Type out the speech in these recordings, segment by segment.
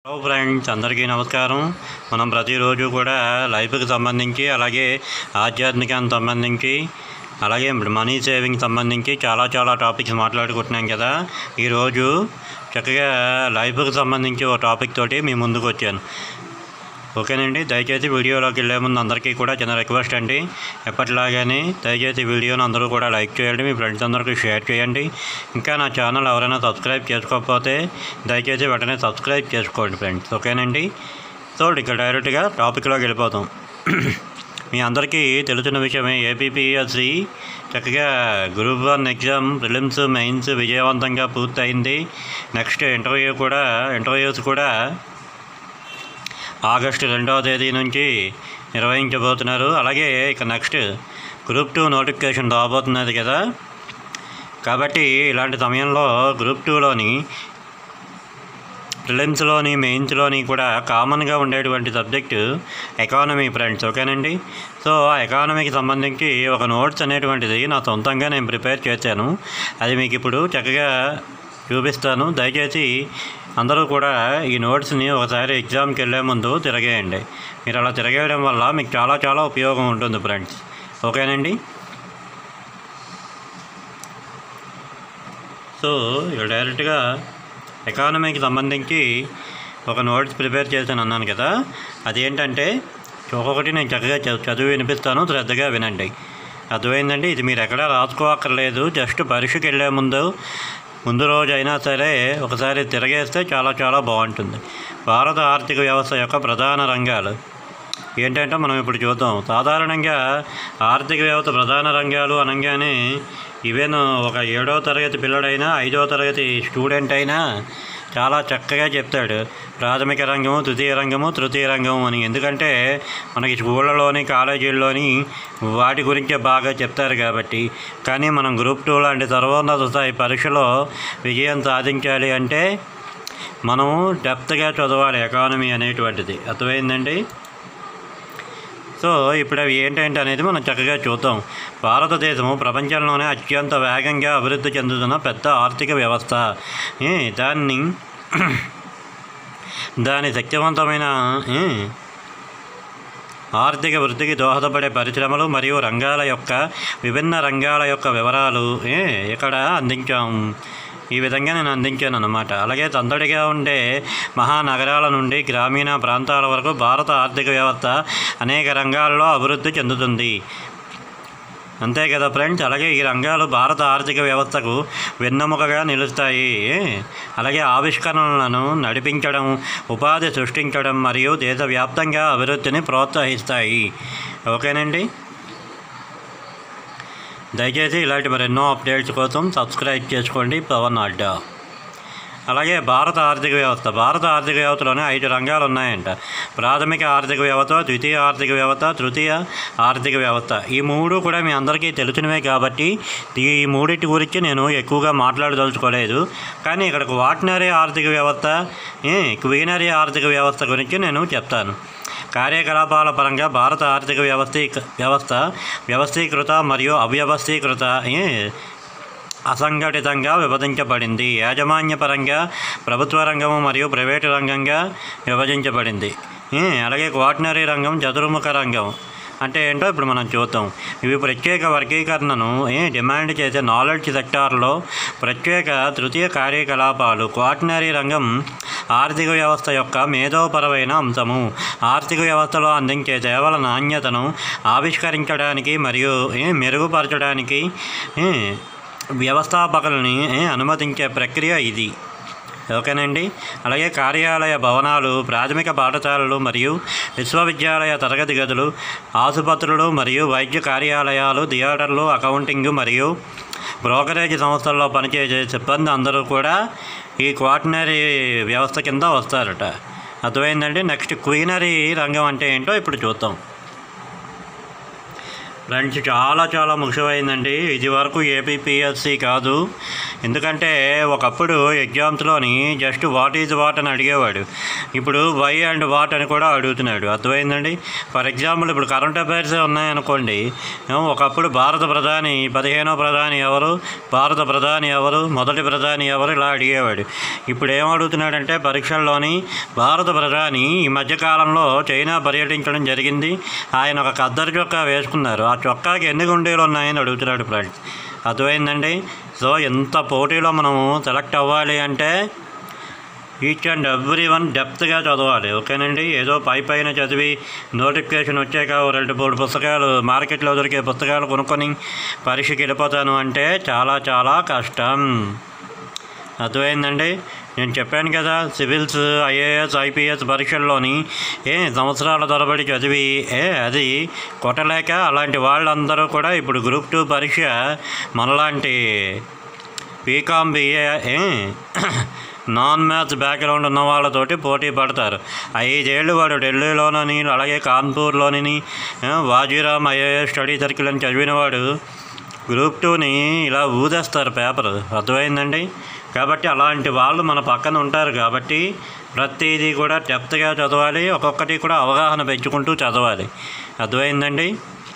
hello friends అందరికీ నమస్కారం మనం ప్రతిరోజు కూడా లైఫ్కి సంబంధించి అలాగే ఆధ్యాత్మికానికి సంబంధించి అలాగే మనీ సేవింగ్ సంబంధించి చాలా చాలా టాపిక్స్ మాట్లాడుకుంటున్నాం కదా ఈరోజు చక్కగా లైఫ్కి సంబంధించి ఒక టాపిక్ తోటి మీ ముందుకు వచ్చాను ఓకేనండి దయచేసి వీడియోలోకి వెళ్ళే ముందు అందరికీ కూడా చిన్న రిక్వెస్ట్ అండి ఎప్పటిలాగానే దయచేసి వీడియోని అందరూ కూడా లైక్ చేయండి మీ ఫ్రెండ్స్ అందరికీ షేర్ చేయండి ఇంకా నా ఛానల్ ఎవరైనా సబ్స్క్రైబ్ చేసుకోకపోతే దయచేసి వెంటనే సబ్స్క్రైబ్ చేసుకోండి ఫ్రెండ్స్ ఓకేనండి సో ఇక డైరెక్ట్గా టాపిక్లోకి వెళ్ళిపోతాం మీ అందరికీ తెలిసిన విషయమే ఏపీపీఎస్సి చక్కగా group one exam prelims mains విజయవంతంగా పూర్తయింది నెక్స్ట్ ఇంటర్వ్యూ కూడా ఇంటర్వ్యూస్ కూడా ఆగస్టు రెండవ తేదీ నుంచి నిర్వహించబోతున్నారు అలాగే ఇక నెక్స్ట్ గ్రూప్ టూ నోటిఫికేషన్ రాబోతున్నది కదా కాబట్టి ఇలాంటి సమయంలో గ్రూప్ టూలోని ప్రిలిమ్స్లోని మెయిన్స్లోని కూడా కామన్గా ఉండేటువంటి సబ్జెక్టు ఎకానమీ ఫ్రెండ్స్ ఓకేనండి సో ఆ ఎకానమీకి సంబంధించి ఒక నోట్స్ అనేటువంటిది నా సొంతంగా నేను ప్రిపేర్ చేశాను అది మీకు ఇప్పుడు చక్కగా చూపిస్తాను దయచేసి అందరూ కూడా ఈ నోట్స్ని ఒకసారి ఎగ్జామ్కి వెళ్ళే ముందు తిరగేయండి మీరు అలా తిరగేయడం వల్ల మీకు చాలా చాలా ఉపయోగం ఉంటుంది ఫ్రెండ్స్ ఓకేనండి సో ఇక డైరెక్ట్గా ఎకానమీకి సంబంధించి ఒక నోట్స్ ప్రిపేర్ చేశాను అన్నాను కదా అదేంటంటే ఒక్కొక్కటి నేను చక్కగా చ- చదివి వినిపిస్తాను శ్రద్ధగా వినండి అర్థమైందండి ఇది మీరు ఎక్కడా రాసుకోక్కర్లేదు జస్ట్ పరీక్షకి వెళ్ళే ముందు ముందు రోజు అయినా సరే ఒకసారి తిరగేస్తే చాలా చాలా బాగుంటుంది భారత ఆర్థిక వ్యవస్థ యొక్క ప్రధాన రంగాలు ఏంటంటే మనం ఇప్పుడు చూద్దాం సాధారణంగా ఆర్థిక వ్యవస్థ ప్రధాన రంగాలు అనగానే ఈవెన్ ఒక ఏడో తరగతి పిల్లడైనా ఐదో తరగతి స్టూడెంట్ అయినా చాలా చక్కగా చెప్తాడు ప్రాథమిక రంగము ద్వితీయ రంగము తృతీయ రంగము అని ఎందుకంటే మనకి స్కూళ్ళలోని కాలేజీల్లోని వాటి గురించే బాగా చెప్తారు కాబట్టి కానీ మనం గ్రూప్ టూ లాంటి సర్వోన్నత స్థాయి పరీక్షలో విజయం సాధించాలి అంటే మనము డెప్త్గా చదవాలి ఎకానమీ అనేటువంటిది అర్థమైందండి సో ఇప్పుడు అవి ఏంటంటే అనేది మనం చక్కగా చూద్దాం భారతదేశము ప్రపంచంలోనే అత్యంత వేగంగా అభివృద్ధి చెందుతున్న పెద్ద ఆర్థిక వ్యవస్థ ఏ, దాన్ని దాని శక్తివంతమైన ఏ, ఆర్థిక వృద్ధికి దోహదపడే పరిశ్రమలు మరియు రంగాల యొక్క విభిన్న రంగాల యొక్క వివరాలు ఏ, ఇక్కడ అందించాం ఈ విధంగా నేను అందించాను అన్నమాట అలాగే సందడిగా ఉండే మహానగరాల నుండి గ్రామీణ ప్రాంతాల వరకు భారత ఆర్థిక వ్యవస్థ అనేక రంగాల్లో అభివృద్ధి చెందుతుంది అంతే కదా ఫ్రెండ్స్ అలాగే ఈ రంగాలు భారత ఆర్థిక వ్యవస్థకు వెన్నెముకగా నిలుస్తాయి అలాగే ఆవిష్కరణలను నడిపించడం ఉపాధి సృష్టించడం మరియు దేశవ్యాప్తంగా అభివృద్ధిని ప్రోత్సహిస్తాయి ఓకేనండి దయచేసి ఇలాంటి మరెన్నో అప్డేట్స్ కోసం సబ్స్క్రైబ్ చేసుకోండి పవన్ అడ్డా అలాగే భారత ఆర్థిక వ్యవస్థ భారత ఆర్థిక వ్యవస్థలోనే ఐదు రంగాలు ఉన్నాయంట ప్రాథమిక ఆర్థిక వ్యవస్థ ద్వితీయ ఆర్థిక వ్యవస్థ తృతీయ ఆర్థిక వ్యవస్థ ఈ మూడు కూడా మీ అందరికీ తెలిసినవే కాబట్టి ఈ మూడింటి గురించి నేను ఎక్కువగా మాట్లాడదలుచుకోలేదు కానీ ఇక్కడ వాటినరీ ఆర్థిక వ్యవస్థ ఏ, క్వీనరీ ఆర్థిక వ్యవస్థ గురించి నేను చెప్తాను కార్యకలాపాల పరంగా భారత ఆర్థిక వ్యవస్థీ వ్యవస్థ వ్యవస్థీకృత మరియు అవ్యవస్థీకృత ఏ, అసంఘటితంగా విభజించబడింది యాజమాన్యపరంగా ప్రభుత్వ రంగము మరియు ప్రైవేటు రంగంగా విభజించబడింది ఏ, అలాగే క్వాటనరీ రంగం చతుర్ముఖ రంగం అంటే ఏంటో ఇప్పుడు మనం చూద్దాం ఇవి ప్రత్యేక వర్గీకరణను ఏ, డిమాండ్ చేసే నాలెడ్జ్ సెక్టార్లో ప్రత్యేక తృతీయ కార్యకలాపాలు క్వాటనరీ రంగం ఆర్థిక వ్యవస్థ యొక్క మేధోపరమైన అంశము ఆర్థిక వ్యవస్థలో అందించే సేవల నాణ్యతను ఆవిష్కరించడానికి మరియు ఏ, మెరుగుపరచడానికి ఏ, వ్యవస్థాపకులని ఏ, అనుమతించే ప్రక్రియ ఇది ఓకేనండి అలాగే కార్యాలయ భవనాలు ప్రాథమిక పాఠశాలలు మరియు విశ్వవిద్యాలయ తరగతి గదులు ఆసుపత్రులు మరియు వైద్య కార్యాలయాలు థియేటర్లు అకౌంటింగ్ మరియు బ్రోకరేజ్ సంస్థల్లో పనిచేసే సిబ్బంది అందరూ కూడా ఈ క్వాటనరీ వ్యవస్థ కింద వస్తారట అర్థమైందండి నెక్స్ట్ క్వీనరీ రంగం అంటే ఏంటో ఇప్పుడు చూద్దాం ఫ్రెండ్స్ చాలా చాలా ముఖ్యమైందండి ఇది వరకు ఏపీపీఎస్సి కాదు ఎందుకంటే ఒకప్పుడు ఎగ్జామ్స్లోని జస్ట్ వాట్ ఈజ్ వాట్ అని అడిగేవాడు ఇప్పుడు వై అండ్ వాట్ అని కూడా అడుగుతున్నాడు అర్థమైందండి ఫర్ ఎగ్జాంపుల్ ఇప్పుడు కరెంట్ అఫైర్స్ ఉన్నాయనుకోండి ఏమో ఒకప్పుడు భారత ప్రధాని పదిహేనో ప్రధాని ఎవరు భారత ప్రధాని ఎవరు మొదటి ప్రధాని ఎవరు ఇలా అడిగేవాడు ఇప్పుడు ఏం అడుగుతున్నాడంటే పరీక్షల్లోని భారత ప్రధాని ఈ మధ్యకాలంలో చైనా పర్యటించడం జరిగింది ఆయన ఒక కద్దరు చొక్కా వేసుకున్నారు ఆ చొక్కాకి ఎన్ని గుండీలు ఉన్నాయని అడుగుతున్నాడు ఫ్రెండ్స్ అర్థమైందండి సో ఎంత పోటీలో మనము సెలెక్ట్ అవ్వాలి అంటే ఈచ్ అండ్ ఎవ్రీ వన్ డెప్త్గా చదవాలి ఓకేనండి ఏదో పై పైన చదివి నోటిఫికేషన్ వచ్చాక ఓ రెండు మూడు పుస్తకాలు మార్కెట్లో దొరికే పుస్తకాలు కొనుక్కొని పరీక్షకి వెళ్ళిపోతాను అంటే చాలా చాలా కష్టం అర్థమైందండి నేను చెప్పాను కదా సివిల్స్ ఐఏఎస్ ఐపీఎస్ పరీక్షల్లోని ఏ సంవత్సరాల తరబడి చదివి ఏ అది కొట్టలేక అలాంటి వాళ్ళందరూ కూడా ఇప్పుడు గ్రూప్ టూ పరీక్ష మనలాంటి BCom BA a non maths background ఉన్న వాళ్ళతోటి పోటీ పడతారు ఐదేళ్ళు వాడు ఢిల్లీలోనని అలాగే కాన్పూర్లోని ఏ, వాజీరామ్ ఐఏఎస్ స్టడీ సర్కిల్ అని చదివిన వాడు గ్రూప్ టూని ఇలా ఊదేస్తారు పేపర్ అర్థమైందండి కాబట్టి అలాంటి వాళ్ళు మన పక్కన ఉంటారు కాబట్టి ప్రతిదీ కూడా డెప్త్గా చదవాలి ఒక్కొక్కటి కూడా అవగాహన పెంచుకుంటూ చదవాలి అర్థమైందండి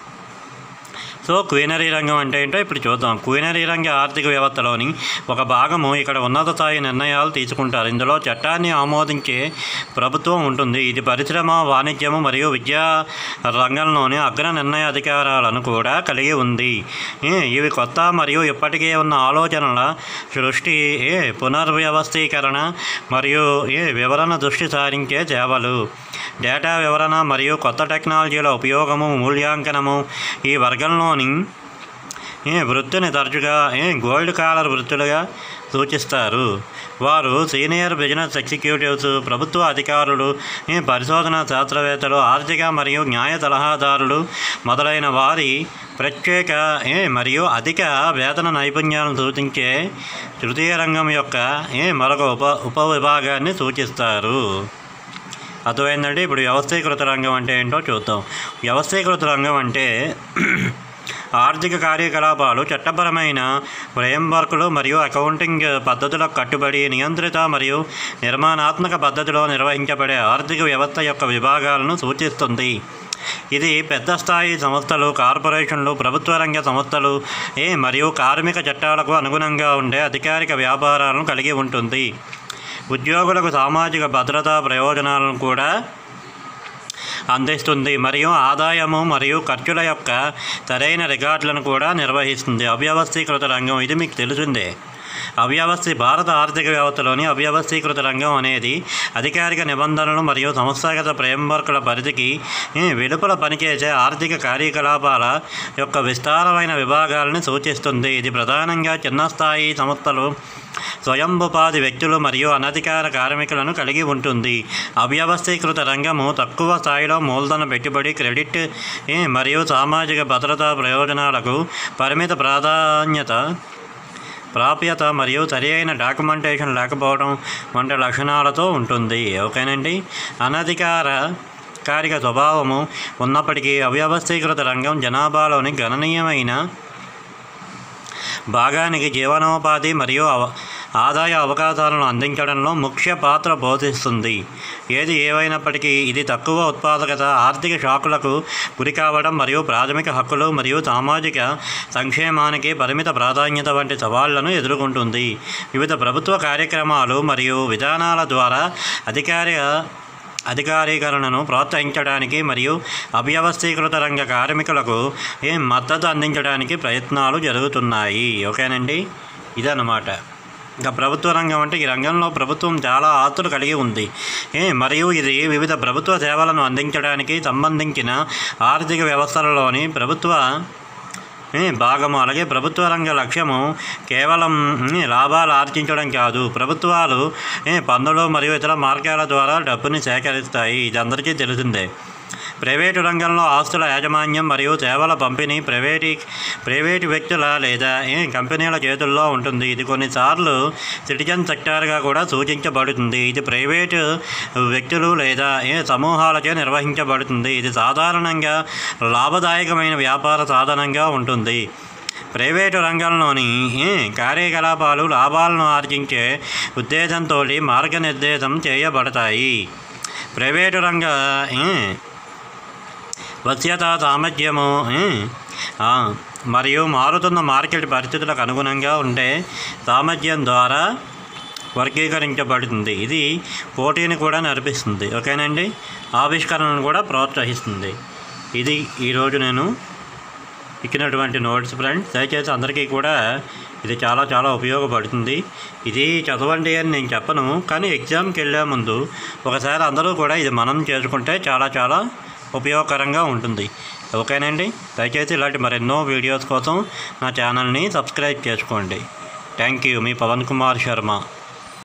సో క్వీనరీ రంగం అంటే ఏంటో ఇప్పుడు చూద్దాం క్వీనరీ రంగ ఆర్థిక వ్యవస్థలోని ఒక భాగము ఇక్కడ ఉన్నత స్థాయి నిర్ణయాలు తీసుకుంటారు ఇందులో చట్టాన్ని ఆమోదించే ప్రభుత్వం ఉంటుంది ఇది పరిశ్రమ వాణిజ్యము మరియు విద్యా రంగంలోని అగ్ర నిర్ణయ అధికారాలను కూడా కలిగి ఉంది ఏ, ఇవి కొత్త మరియు ఇప్పటికే ఉన్న ఆలోచనల సృష్టి ఏ, పునర్వ్యవస్థీకరణ మరియు ఏ వివరణ దృష్టి సారించే సేవలు డేటా వివరణ మరియు కొత్త టెక్నాలజీల ఉపయోగము మూల్యాంకనము ఈ వర్గంలోని ఏ వృత్తిని తరచుగా ఏ గోల్డ్ కాలర్ వృత్తులుగా సూచిస్తారు వారు సీనియర్ బిజినెస్ ఎగ్జిక్యూటివ్స్ ప్రభుత్వ అధికారులు ఈ పరిశోధన శాస్త్రవేత్తలు ఆర్థిక మరియు న్యాయ సలహాదారులు మొదలైన వారి ప్రత్యేక ఏ మరియు అధిక వేతన నైపుణ్యాలను సూచించే తృతీయ రంగం యొక్క ఏ మరొక ఉప ఉపవిభాగాన్ని సూచిస్తారు అర్థమైందండి ఇప్పుడు వ్యవస్థీకృత రంగం అంటే ఏంటో చూద్దాం వ్యవస్థీకృత రంగం అంటే ఆర్థిక కార్యకలాపాలు చట్టపరమైన ఫ్రేమ్వర్క్లు మరియు అకౌంటింగ్ పద్ధతులకు కట్టుబడి నియంత్రిత మరియు నిర్మాణాత్మక పద్ధతిలో నిర్వహించబడే ఆర్థిక వ్యవస్థ యొక్క విభాగాలను సూచిస్తుంది ఇది పెద్ద స్థాయి సంస్థలు కార్పొరేషన్లు ప్రభుత్వ రంగ సంస్థలు ఏ మరియు కార్మిక చట్టాలకు అనుగుణంగా ఉండే అధికారిక వ్యాపారాలను కలిగి ఉంటుంది ఉద్యోగులకు సామాజిక భద్రతా ప్రయోజనాలను కూడా అందిస్తుంది మరియు ఆదాయము మరియు ఖర్చుల యొక్క సరైన రికార్డులను కూడా నిర్వహిస్తుంది అవ్యవస్థీకృత రంగం ఇది మీకు తెలిసిందే అవ్యవస్థి భారత ఆర్థిక వ్యవస్థలోని అవ్యవస్థీకృత రంగం అనేది అధికారిక నిబంధనలు మరియు సంస్థాగత ఫ్రేమ్వర్క్ల పరిధికి ఏ, వెలుపల పనిచేసే ఆర్థిక కార్యకలాపాల యొక్క విస్తారమైన విభాగాలను సూచిస్తుంది ఇది ప్రధానంగా చిన్న స్థాయి సంస్థలు స్వయం ఉపాధి వ్యక్తులు మరియు అనధికార కార్మికులను కలిగి ఉంటుంది అవ్యవస్థీకృత రంగము తక్కువ స్థాయిలో మూలధన పెట్టుబడి క్రెడిట్ ఏ, మరియు సామాజిక భద్రతా ప్రయోజనాలకు పరిమిత ప్రాధాన్యత ప్రాప్యత మరియు సరియైన డాక్యుమెంటేషన్ లేకపోవడం వంటి లక్షణాలతో ఉంటుంది ఓకేనండి అనధికార కారిక స్వభావము ఉన్నప్పటికీ అవ్యవస్థీకృత రంగం జనాభాలోని గణనీయమైన భాగానికి జీవనోపాధి మరియు అవ- ఆదాయ అవకాశాలను అందించడంలో ముఖ్య పాత్ర పోషిస్తుంది ఏది ఏవైనప్పటికీ ఇది తక్కువ ఉత్పాదకత ఆర్థిక షాకులకు గురి కావడం మరియు ప్రాథమిక హక్కులు మరియు సామాజిక సంక్షేమానికి పరిమిత ప్రాధాన్యత వంటి సవాళ్లను ఎదుర్కొంటుంది వివిధ ప్రభుత్వ కార్యక్రమాలు మరియు విధానాల ద్వారా అధికారిక అధికారీకరణను ప్రోత్సహించడానికి మరియు అవ్యవస్థీకృత రంగ కార్మికులకు ఏ మద్దతు అందించడానికి ప్రయత్నాలు జరుగుతున్నాయి ఓకేనండి ఇదన్నమాట ఇంకా ప్రభుత్వ రంగం అంటే ఈ రంగంలో ప్రభుత్వం చాలా ఆస్తులు కలిగి ఉంది ఏ మరియు ఇది వివిధ ప్రభుత్వ సేవలను అందించడానికి సంబంధించిన ఆర్థిక వ్యవస్థలలోని ప్రభుత్వ ఏ, భాగము అలాగే ప్రభుత్వ రంగ లక్ష్యము కేవలం ఏ, లాభాలు ఆర్జించడం కాదు ప్రభుత్వాలు ఏ, పన్నులు మరియు ఇతర మార్గాల ద్వారా డబ్బుని సేకరిస్తాయి ఇది అందరికీ తెలిసిందే ప్రైవేటు రంగంలో ఆస్తుల యాజమాన్యం మరియు సేవల పంపిణీ ప్రైవేటు ప్రైవేటు వ్యక్తుల లేదా ఏ, కంపెనీల చేతుల్లో ఉంటుంది ఇది కొన్నిసార్లు సిటిజన్ సెక్టార్గా కూడా సూచించబడుతుంది ఇది ప్రైవేటు వ్యక్తులు లేదా ఏ సమూహాలచే నిర్వహించబడుతుంది ఇది సాధారణంగా లాభదాయకమైన వ్యాపార సాధనంగా ఉంటుంది ప్రైవేటు రంగంలోని ఏ, కార్యకలాపాలు లాభాలను ఆర్జించే ఉద్దేశంతో మార్గనిర్దేశం చేయబడతాయి ప్రైవేటు రంగ ఏ, వశ్యత సామర్థ్యము ఏ, ఆ, మరియు మారుతున్న మార్కెట్ పరిస్థితులకు అనుగుణంగా ఉండే సామర్థ్యం ద్వారా వర్గీకరించబడుతుంది ఇది పోటీని కూడా నడిపిస్తుంది ఓకేనండి ఆవిష్కరణను కూడా ప్రోత్సహిస్తుంది ఇది ఈరోజు నేను ఇచ్చినటువంటి నోట్స్ ఫ్రెండ్స్ దయచేసి అందరికీ కూడా ఇది చాలా చాలా ఉపయోగపడుతుంది ఇది చదవండి అని నేను చెప్పను కానీ ఎగ్జామ్కి వెళ్ళే ముందు ఒకసారి అందరూ కూడా ఇది మనం చేసుకుంటే చాలా చాలా ఉపయోగకరంగా ఉంటుంది ఓకేనండి దయచేసి ఇలాంటి మరెన్నో వీడియోస్ కోసం నా ఛానల్ని సబ్స్క్రైబ్ చేసుకోండి థ్యాంక్ యూ మీ పవన్ కుమార్ శర్మ